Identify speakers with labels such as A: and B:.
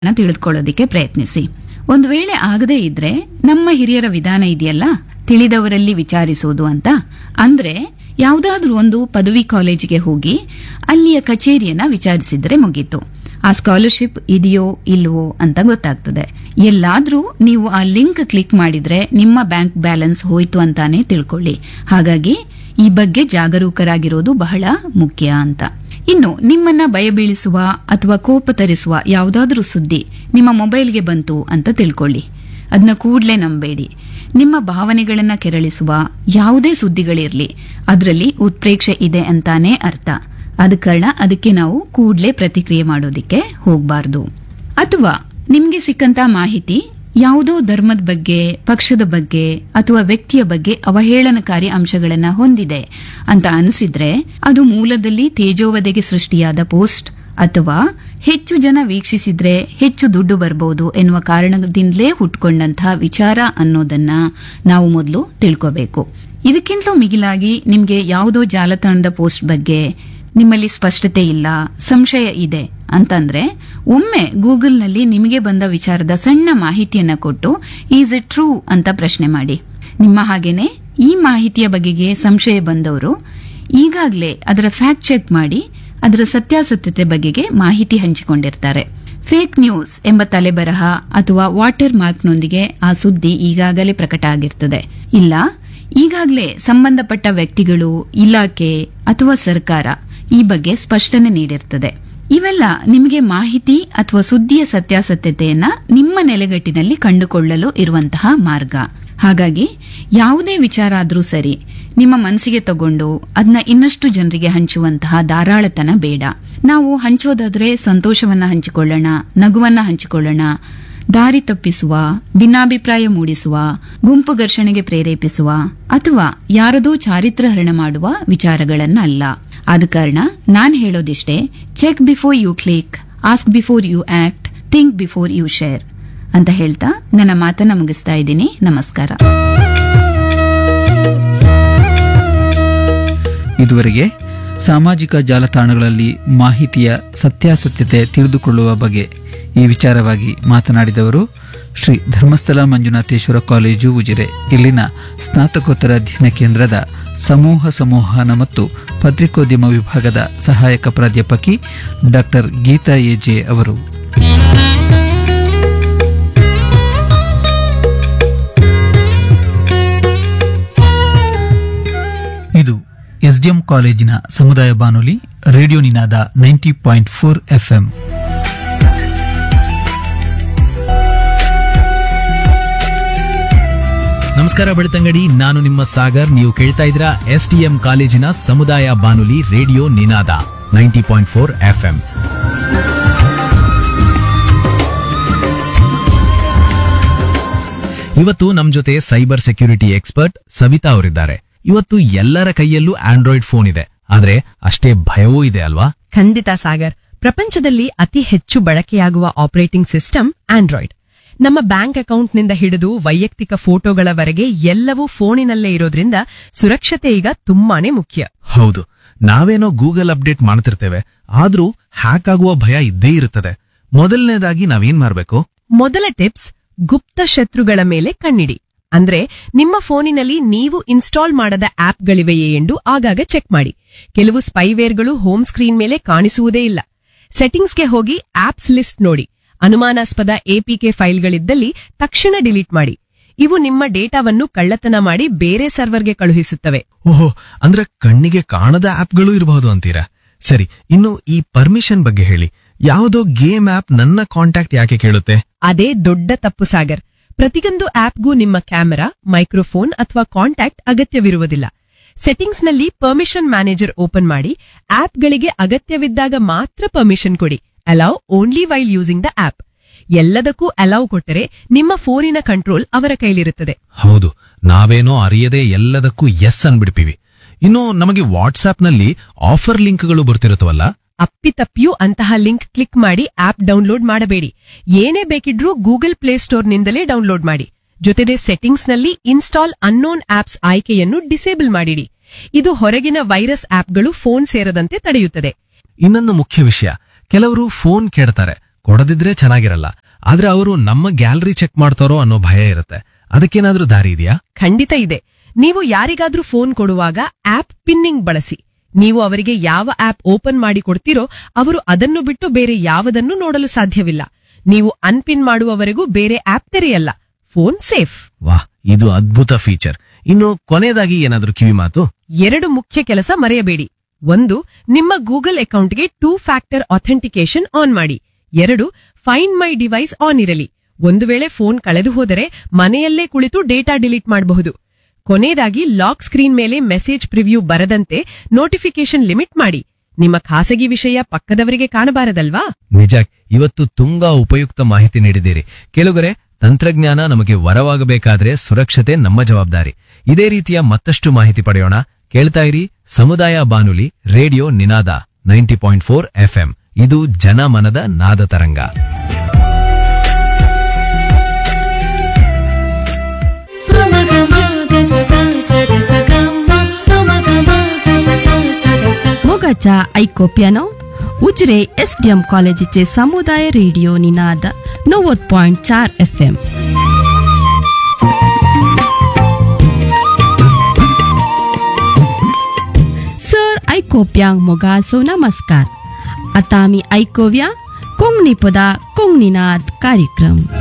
A: ನ ತಿಳಿದುಕೊಳ್ಳೋದಿಕ್ಕೆ ಪ್ರಯತ್ನಿಸಿ ಒಂದು ವೇಳೆ ಆಗದೇ ಇದ್ರೆ ನಮ್ಮ ಹಿರಿಯರ ವಿಧಾನ ಇದೆಯಲ್ಲ ತಿಳಿದವರಲ್ಲಿ ವಿಚಾರಿಸುವುದು ಅಂತ ಅಂದ್ರೆ ಯಾವುದಾದ್ರೂ ಒಂದು ಪದವಿ ಕಾಲೇಜಿಗೆ ಹೋಗಿ ಅಲ್ಲಿಯ ಕಚೇರಿಯನ್ನ ವಿಚಾರಿಸಿದ್ರೆ ಮುಗೀತು ಆ ಸ್ಕಾಲರ್ಶಿಪ್ ಇದೆಯೋ ಇಲ್ವೋ ಅಂತ ಗೊತ್ತಾಗ್ತದೆ ಎಲ್ಲಾದ್ರೂ ನೀವು ಆ ಲಿಂಕ್ ಕ್ಲಿಕ್ ಮಾಡಿದ್ರೆ ನಿಮ್ಮ ಬ್ಯಾಂಕ್ ಬ್ಯಾಲೆನ್ಸ್ ಹೋಯ್ತು ಅಂತಾನೆ ತಿಳ್ಕೊಳ್ಳಿ ಹಾಗಾಗಿ ಈ ಬಗ್ಗೆ ಜಾಗರೂಕರಾಗಿರೋದು ಬಹಳ ಮುಖ್ಯ ಅಂತ ಇನ್ನು ನಿಮ್ಮನ್ನ ಭಯಬೀಳಿಸುವ ಅಥವಾ ಕೋಪ ತರಿಸುವ ಯಾವುದಾದ್ರೂ ಸುದ್ದಿ ನಿಮ್ಮ ಮೊಬೈಲ್ಗೆ ಬಂತು ಅಂತ ತಿಳ್ಕೊಳ್ಳಿ ಅದನ್ನ ಕೂಡ್ಲೇ ನಂಬೇಡಿ ನಿಮ್ಮ ಭಾವನೆಗಳನ್ನ ಕೆರಳಿಸುವ ಯಾವುದೇ ಸುದ್ದಿಗಳಿರ್ಲಿ ಅದರಲ್ಲಿ ಉತ್ಪ್ರೇಕ್ಷೆ ಇದೆ ಅಂತಾನೆ ಅರ್ಥ ಆದ ಕಾರಣ ಅದಕ್ಕೆ ನಾವು ಕೂಡ್ಲೇ ಪ್ರತಿಕ್ರಿಯೆ ಮಾಡೋದಿಕ್ಕೆ ಹೋಗಬಾರ್ದು ಅಥವಾ ನಿಮ್ಗೆ ಸಿಕ್ಕಂತ ಮಾಹಿತಿ ಯಾವುದೋ ಧರ್ಮದ ಬಗ್ಗೆ ಪಕ್ಷದ ಬಗ್ಗೆ ಅಥವಾ ವ್ಯಕ್ತಿಯ ಬಗ್ಗೆ ಅವಹೇಳನಕಾರಿ ಅಂಶಗಳನ್ನ ಹೊಂದಿದೆ ಅಂತ ಅನಿಸಿದ್ರೆ ಅದು ಮೂಲದಲ್ಲಿ ತೇಜೋವಧೆಗೆ ಸೃಷ್ಟಿಯಾದ ಪೋಸ್ಟ್ ಅಥವಾ ಹೆಚ್ಚು ಜನ ವೀಕ್ಷಿಸಿದ್ರೆ ಹೆಚ್ಚು ದುಡ್ಡು ಬರಬಹುದು ಎನ್ನುವ ಕಾರಣದಿಂದಲೇ ಹುಟ್ಕೊಂಡಂತಹ ವಿಚಾರ ಅನ್ನೋದನ್ನ ನಾವು ಮೊದಲು ತಿಳ್ಕೋಬೇಕು ಇದಕ್ಕಿಂತಲೂ ಮಿಗಿಲಾಗಿ ನಿಮ್ಗೆ ಯಾವುದೋ ಜಾಲತಾಣದ ಪೋಸ್ಟ್ ಬಗ್ಗೆ ನಿಮ್ಮಲ್ಲಿ ಸ್ಪಷ್ಟತೆ ಇಲ್ಲ ಸಂಶಯ ಇದೆ ಅಂತಂದ್ರೆ ಒಮ್ಮೆ ಗೂಗಲ್ನಲ್ಲಿ ನಿಮಗೆ ಬಂದ ವಿಚಾರದ ಸಣ್ಣ ಮಾಹಿತಿಯನ್ನ ಕೊಟ್ಟು ಈಸ್ ಇಟ್ ಟ್ರೂ ಅಂತ ಪ್ರಶ್ನೆ ಮಾಡಿ ನಿಮ್ಮ ಹಾಗೇನೆ ಈ ಮಾಹಿತಿಯ ಬಗೆಗೆ ಸಂಶಯ ಬಂದವರು ಈಗಾಗಲೇ ಅದರ ಫ್ಯಾಕ್ಟ್ ಚೆಕ್ ಮಾಡಿ ಅದರ ಸತ್ಯಾಸತ್ಯತೆ ಬಗೆಗೆ ಮಾಹಿತಿ ಹಂಚಿಕೊಂಡಿರ್ತಾರೆ ಫೇಕ್ ನ್ಯೂಸ್ ಎಂಬ ತಲೆಬರಹ ಅಥವಾ ವಾಟರ್ ಮಾರ್ಕ್ನೊಂದಿಗೆ ಆ ಸುದ್ದಿ ಈಗಾಗಲೇ ಪ್ರಕಟ ಆಗಿರ್ತದೆ ಇಲ್ಲ ಈಗಾಗಲೇ ಸಂಬಂಧಪಟ್ಟ ವ್ಯಕ್ತಿಗಳು ಇಲಾಖೆ ಅಥವಾ ಸರ್ಕಾರ ಈ ಬಗ್ಗೆ ಸ್ಪಷ್ಟನೆ ನೀಡಿರ್ತದೆ ಇವೆಲ್ಲ ನಿಮಗೆ ಮಾಹಿತಿ ಅಥವಾ ಸುದ್ದಿಯ ಸತ್ಯಾಸತ್ಯತೆಯನ್ನ ನಿಮ್ಮ ನೆಲೆಗಟ್ಟಿನಲ್ಲಿ ಕಂಡುಕೊಳ್ಳಲು ಇರುವಂತಹ ಮಾರ್ಗ ಹಾಗಾಗಿ ಯಾವುದೇ ವಿಚಾರ ಆದ್ರೂ ಸರಿ ನಿಮ್ಮ ಮನಸ್ಸಿಗೆ ತಗೊಂಡು ಅದನ್ನ ಇನ್ನಷ್ಟು ಜನರಿಗೆ ಹಂಚುವಂತಹ ಧಾರಾಳತನ ಬೇಡ ನಾವು ಹಂಚೋದಾದ್ರೆ ಸಂತೋಷವನ್ನ ಹಂಚಿಕೊಳ್ಳೋಣ ನಗುವನ್ನ ಹಂಚಿಕೊಳ್ಳೋಣ ದಾರಿ ತಪ್ಪಿಸುವ ಭಿನ್ನಾಭಿಪ್ರಾಯ ಮೂಡಿಸುವ ಗುಂಪು ಘರ್ಷಣೆಗೆ ಪ್ರೇರೇಪಿಸುವ ಅಥವಾ ಯಾರದೋ ಚಾರಿತ್ರಹರಣ ಮಾಡುವ ವಿಚಾರಗಳನ್ನ ಅಲ್ಲ ಆದ ಕಾರಣ ನಾನ್ ಹೇಳೋದಿಷ್ಟೇ check before you click ask before you act think before you share ಅಂತ ಹೇಳ್ತಾ ನನ್ನ ಮಾತನ್ನ ಮುಗಿಸ್ತಾ ಇದ್ದೀನಿ ನಮಸ್ಕಾರ
B: ಇದುವರೆಗೆ ಸಾಮಾಜಿಕ ಜಾಲತಾಣಗಳಲ್ಲಿ ಮಾಹಿತಿಯ ಸತ್ಯಾಸತ್ಯತೆ ತಿಳಿದುಕೊಳ್ಳುವ ಬಗ್ಗೆ ಈ ವಿಚಾರವಾಗಿ ಮಾತನಾಡಿದವರು ಶ್ರೀ ಧರ್ಮಸ್ಥಳ ಮಂಜುನಾಥೇಶ್ವರ ಕಾಲೇಜು ಉಜಿರೆ ಇಲ್ಲಿನ ಸ್ನಾತಕೋತ್ತರ ಅಧ್ಯಯನ ಕೇಂದ್ರದ ಸಮೂಹ ಸಂವಹನ ಮತ್ತು ಪತ್ರಿಕೋದ್ಯಮ ವಿಭಾಗದ ಸಹಾಯಕ ಪ್ರಾಧ್ಯಾಪಕಿ ಡಾಕ್ಟರ್ ಗೀತಾ ಎಜೆ ಅವರು ಇದು ಎಸ್ಡಿಎಂ ಕಾಲೇಜಿನ ಸಮುದಾಯ ಬಾನುಲಿ radio Ninada ninety point four FM
C: ನಮಸ್ಕಾರ ಬೆಳ್ತಂಗಡಿ ನಾನು ನಿಮ್ಮ ಸಾಗರ್ ನೀವು ಕೇಳ್ತಾ ಇದ್ರ ಎಸ್ ಟಿ ಎಂ ಕಾಲೇಜಿನ ಸಮುದಾಯ ಬಾನುಲಿ radio Ninada ninety point four F M ಇವತ್ತು ನಮ್ ಜೊತೆ ಸೈಬರ್ ಸೆಕ್ಯೂರಿಟಿ ಎಕ್ಸ್ಪರ್ಟ್ ಸವಿತಾ ಅವರಿದ್ದಾರೆ ಇವತ್ತು ಎಲ್ಲರ ಕೈಯಲ್ಲೂ ಆಂಡ್ರಾಯ್ಡ್ ಫೋನ್ ಇದೆ ಆದ್ರೆ ಅಷ್ಟೇ ಭಯವೂ ಇದೆ ಅಲ್ವಾ
D: ಖಂಡಿತ ಸಾಗರ್ ಪ್ರಪಂಚದಲ್ಲಿ ಅತಿ ಹೆಚ್ಚು ಬಳಕೆಯಾಗುವ ಆಪರೇಟಿಂಗ್ ಸಿಸ್ಟಮ್ ಆಂಡ್ರಾಯ್ಡ್ ನಮ್ಮ ಬ್ಯಾಂಕ್ ಅಕೌಂಟ್ನಿಂದ ಹಿಡಿದು ವೈಯಕ್ತಿಕ ಫೋಟೋಗಳವರೆಗೆ ಎಲ್ಲವೂ ಫೋನಿನಲ್ಲೇ ಇರೋದ್ರಿಂದ ಸುರಕ್ಷತೆ ಈಗ ತುಂಬಾನೇ ಮುಖ್ಯ
C: ಹೌದು ನಾವೇನೋ ಗೂಗಲ್ ಅಪ್ಡೇಟ್ ಮಾಡ್ತಿರ್ತೇವೆ ಆದ್ರೂ ಹ್ಯಾಕ್ ಆಗುವ ಭಯ ಇದ್ದೇ ಇರುತ್ತದೆ ಮೊದಲನೇದಾಗಿ ನಾವೇನ್ ಮಾಡ್ಬೇಕು
D: ಮೊದಲ ಟಿಪ್ಸ್ ಗುಪ್ತ ಶತ್ರುಗಳ ಮೇಲೆ ಕಣ್ಣಿಡಿ ಅಂದ್ರೆ ನಿಮ್ಮ ಫೋನಿನಲ್ಲಿ ನೀವು ಇನ್ಸ್ಟಾಲ್ ಮಾಡದ ಆಪ್ಗಳಿವೆಯೇ ಎಂದು ಆಗಾಗ ಚೆಕ್ ಮಾಡಿ ಕೆಲವು ಸ್ಪೈವೇರ್ಗಳು ಹೋಮ್ ಸ್ಕ್ರೀನ್ ಮೇಲೆ ಕಾಣಿಸುವುದೇ ಇಲ್ಲ ಸೆಟ್ಟಿಂಗ್ಸ್ಗೆ ಹೋಗಿ ಆಪ್ಸ್ ಲಿಸ್ಟ್ ನೋಡಿ ಅನುಮಾನಾಸ್ಪದ ಎಪಿಕೆ ಫೈಲ್ಗಳಿದ್ದಲ್ಲಿ ತಕ್ಷಣ ಡಿಲೀಟ್ ಮಾಡಿ ಇವು ನಿಮ್ಮ ಡೇಟಾವನ್ನು ಕಳ್ಳತನ ಮಾಡಿ ಬೇರೆ ಸರ್ವರ್ಗೆ ಕಳುಹಿಸುತ್ತವೆ
C: ಓಹೋ ಅಂದ್ರೆ ಕಣ್ಣಿಗೆ ಕಾಣದ ಆಪ್ಗಳು ಇರಬಹುದು ಅಂತೀರಾ ಸರಿ ಇನ್ನು ಈ ಪರ್ಮಿಷನ್ ಬಗ್ಗೆ ಹೇಳಿ ಯಾವುದೋ ಗೇಮ್ ಆಪ್ ನನ್ನ ಕಾಂಟ್ಯಾಕ್ಟ್ ಯಾಕೆ ಕೇಳುತ್ತೆ
D: ಅದೇ ದೊಡ್ಡ ತಪ್ಪು ಸಾಗರ್ ಪ್ರತಿಯೊಂದು ಆಪ್ಗೂ ನಿಮ್ಮ ಕ್ಯಾಮೆರಾ ಮೈಕ್ರೋಫೋನ್ ಅಥವಾ ಕಾಂಟ್ಯಾಕ್ಟ್ ಅಗತ್ಯವಿರುವುದಿಲ್ಲ ಸೆಟ್ಟಿಂಗ್ಸ್ನಲ್ಲಿ ಪರ್ಮಿಷನ್ ಮ್ಯಾನೇಜರ್ ಓಪನ್ ಮಾಡಿ ಆಪ್ಗಳಿಗೆ ಅಗತ್ಯವಿದ್ದಾಗ ಮಾತ್ರ ಪರ್ಮಿಷನ್ ಕೊಡಿ allow only while using the app ಎಲ್ಲದಕ್ಕೂ ಅಲೌ ಕೊಟ್ಟರೆ ನಿಮ್ಮ ಫೋನಿನ ಕಂಟ್ರೋಲ್ ಅವರ ಕೈಲಿರುತ್ತದೆ
C: ಹೌದು ನಾವೇನೋ ಅರಿಯದೆ ಎಲ್ಲದಕ್ಕೂ ಎಸ್ ಅನ್ಬಿಡ್ತೀವಿ ಇನ್ನು ನಮಗೆ ವಾಟ್ಸ್ಆಪ್ನಲ್ಲಿ ಆಫರ್ ಲಿಂಕ್ಗಳು ಬರ್ತಿರುತ್ತವಲ್ಲ
D: ಅಪ್ಪಿತಪ್ಪಿಯೂ ಅಂತಹ ಲಿಂಕ್ ಕ್ಲಿಕ್ ಮಾಡಿ ಆಪ್ ಡೌನ್ಲೋಡ್ ಮಾಡಬೇಡಿ ಏನೇ ಬೇಕಿದ್ರೂ ಗೂಗಲ್ ಪ್ಲೇಸ್ಟೋರ್ನಿಂದಲೇ ಡೌನ್ಲೋಡ್ ಮಾಡಿ ಜೊತೆಗೆ ಸೆಟ್ಟಿಂಗ್ಸ್ನಲ್ಲಿ ಇನ್ಸ್ಟಾಲ್ ಅನ್ನೋನ್ ಆಪ್ಸ್ ಆಯ್ಕೆಯನ್ನು ಡಿಸೇಬಲ್ ಮಾಡಿಡಿ ಇದು ಹೊರಗಿನ ವೈರಸ್ ಆಪ್ಗಳು ಫೋನ್ ಸೇರದಂತೆ ತಡೆಯುತ್ತದೆ
C: ಇನ್ನೊಂದು ಮುಖ್ಯ ವಿಷಯ ಕೆಲವರು ಫೋನ್ ಕೆಡ್ತಾರೆ ಕೊಡದಿದ್ರೆ ಚೆನ್ನಾಗಿರಲ್ಲ ಆದ್ರೆ ಅವರು ನಮ್ಮ ಗ್ಯಾಲರಿ ಚೆಕ್ ಮಾಡ್ತಾರೋ ಅನ್ನೋ ಭಯ ಇರುತ್ತೆ ಅದಕ್ಕೇನಾದ್ರೂ ದಾರಿ ಇದೆಯಾ
D: ಖಂಡಿತ ಇದೆ ನೀವು ಯಾರಿಗಾದ್ರೂ ಫೋನ್ ಕೊಡುವಾಗ ಆಪ್ ಪಿನ್ನಿಂಗ್ ಬಳಸಿ ನೀವು ಅವರಿಗೆ ಯಾವ ಆಪ್ ಓಪನ್ ಮಾಡಿ ಕೊಡ್ತೀರೋ ಅವರು ಅದನ್ನು ಬಿಟ್ಟು ಬೇರೆ ಯಾವುದನ್ನು ನೋಡಲು ಸಾಧ್ಯವಿಲ್ಲ ನೀವು ಅನ್ಪಿನ್ ಮಾಡುವವರೆಗೂ ಬೇರೆ ಆಪ್ ತೆರೆಯಲ್ಲ ಫೋನ್ ಸೇಫ್
C: ವಾಹ್ ಇದು ಅದ್ಭುತ ಫೀಚರ್ ಇನ್ನು ಕೊನೆಯದಾಗಿ ಏನಾದ್ರೂ ಕಿವಿ ಮಾತು
D: ಎರಡು ಮುಖ್ಯ ಕೆಲಸ ಮರೆಯಬೇಡಿ ಒಂದು ನಿಮ್ಮ ಗೂಗಲ್ ಅಕೌಂಟ್ಗೆ ಟೂ ಫ್ಯಾಕ್ಟರ್ ಅಥೆಂಟಿಕೇಶನ್ ಆನ್ ಮಾಡಿ ಎರಡು ಫೈಂಡ್ ಮೈ ಡಿವೈಸ್ ಆನ್ ಇರಲಿ ಒಂದು ವೇಳೆ ಫೋನ್ ಕಳೆದು ಹೋದರೆ ಮನೆಯಲ್ಲೇ ಕುಳಿತು ಡೇಟಾ ಡಿಲೀಟ್ ಮಾಡಬಹುದು ಕೊನೆಯದಾಗಿ ಲಾಕ್ ಸ್ಕ್ರೀನ್ ಮೇಲೆ ಮೆಸೇಜ್ ಪ್ರಿವ್ಯೂ ಬರದಂತೆ ನೋಟಿಫಿಕೇಶನ್ ಲಿಮಿಟ್ ಮಾಡಿ ನಿಮ್ಮ ಖಾಸಗಿ ವಿಷಯ ಪಕ್ಕದವರಿಗೆ ಕಾಣಬಾರದಲ್ವಾ
C: ನಿಜ ಇವತ್ತು ತುಂಬಾ ಉಪಯುಕ್ತ ಮಾಹಿತಿ ನೀಡಿದ್ದೀರಿ ಕೆಲವರೆ ತಂತ್ರಜ್ಞಾನ ನಮಗೆ ವರವಾಗಬೇಕಾದ್ರೆ ಸುರಕ್ಷತೆ ನಮ್ಮ ಜವಾಬ್ದಾರಿ ಇದೇ ರೀತಿಯ ಮತ್ತಷ್ಟು ಮಾಹಿತಿ ಪಡೆಯೋಣ ಕೇಳ್ತಾ ಇರಿ ಸಮುದಾಯ ಬಾನುಲಿ radio Ninada ninety point four FM ಇದು ಜನಮನದ ನಾದ ತರಂಗ
E: मोगाच्या ऐकोप्यानो उजरे एस डी एम कॉलेजीचे समुदाय रेडिओ निनाद नव्वद पॉइंट चार एफ एम सर ऐकोप्यांक मोगासो नमस्कार आता आम्ही ऐकूया कोंगणी पदा कोंगणीनाद कार्यक्रम